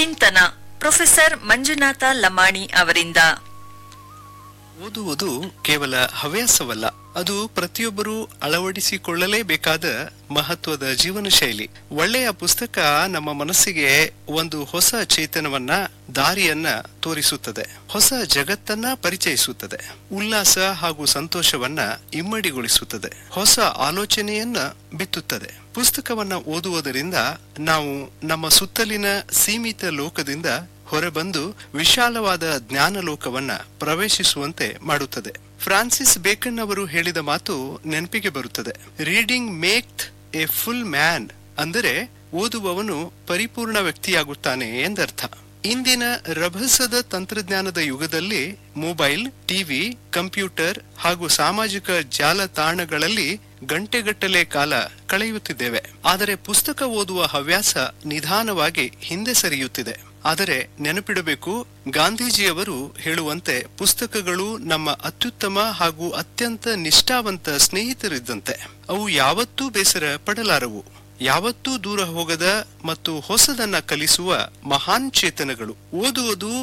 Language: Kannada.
ಚಿಂತನ ಪ್ರೊಫೆಸರ್ ಮಂಜುನಾಥ ಲಮಾಣಿ ಅವರಿಂದ ಓದುವುದು ಕೇವಲ ಹವ್ಯಾಸವಲ್ಲ ಅದು ಪ್ರತಿಯೊಬ್ಬರೂ ಅಳವಡಿಸಿಕೊಳ್ಳಲೇಬೇಕಾದ ಮಹತ್ವದ ಜೀವನ ಶೈಲಿ ಒಳ್ಳೆಯ ಪುಸ್ತಕ ನಮ್ಮ ಮನಸ್ಸಿಗೆ ಒಂದು ಹೊಸ ಚೇತನವನ್ನ ದಾರಿಯನ್ನ ತೋರಿಸುತ್ತದೆ ಹೊಸ ಜಗತ್ತನ್ನ ಪರಿಚಯಿಸುತ್ತದೆ ಉಲ್ಲಾಸ ಹಾಗೂ ಸಂತೋಷವನ್ನ ಇಮ್ಮಡಿಗೊಳಿಸುತ್ತದೆ ಹೊಸ ಆಲೋಚನೆಯನ್ನ ಬಿತ್ತುತ್ತದೆ ಪುಸ್ತಕವನ್ನ ಓದುವುದರಿಂದ ನಾವು ನಮ್ಮ ಸುತ್ತಲಿನ ಸೀಮಿತ ಲೋಕದಿಂದ ಹೊರಬಂದು ವಿಶಾಲವಾದ ಜ್ಞಾನ ಲೋಕವನ್ನ ಪ್ರವೇಶಿಸುವಂತೆ ಮಾಡುತ್ತದೆ ಫ್ರಾನ್ಸಿಸ್ ಬೇಕನ್ ಅವರು ಹೇಳಿದ ಮಾತು ನೆನಪಿಗೆ ಬರುತ್ತದೆ reading make a full man ಅಂದರೆ ಓದುವವನು ಪರಿಪೂರ್ಣ ವ್ಯಕ್ತಿಯಾಗುತ್ತಾನೆ ಎಂದರ್ಥ ಇಂದಿನ ರಭಸದ ತಂತ್ರಜ್ಞಾನದ ಯುಗದಲ್ಲಿ ಮೊಬೈಲ್ ಟಿವಿ ಕಂಪ್ಯೂಟರ್ ಹಾಗೂ ಸಾಮಾಜಿಕ ಜಾಲತಾಣಗಳಲ್ಲಿ ಗಂಟೆಗಟ್ಟಲೆ ಕಾಲ ಕಳೆಯುತ್ತಿದ್ದೇವೆ ಆದರೆ ಪುಸ್ತಕ ಓದುವ ಹವ್ಯಾಸ ನಿಧಾನವಾಗಿ ಹಿಂದೆ ಸರಿಯುತ್ತಿದೆ ಆದರೆ ನೆನಪಿಡಬೇಕು ಗಾಂಧೀಜಿಯವರು ಹೇಳುವಂತೆ ಪುಸ್ತಕಗಳು ನಮ್ಮ ಅತ್ಯುತ್ತಮ ಹಾಗೂ ಅತ್ಯಂತ ನಿಷ್ಠಾವಂತ ಸ್ನೇಹಿತರಿದ್ದಂತೆ ಅವು ಯಾವತ್ತೂ ಬೇಸರ ಪಡಲಾರವು ಯಾವತ್ತೂ ದೂರ ಹೋಗದ ಮತ್ತು ಹೊಸದನ್ನ ಕಲಿಸುವ ಮಹಾನ್ ಚೇತನಗಳು ಓದುವುದು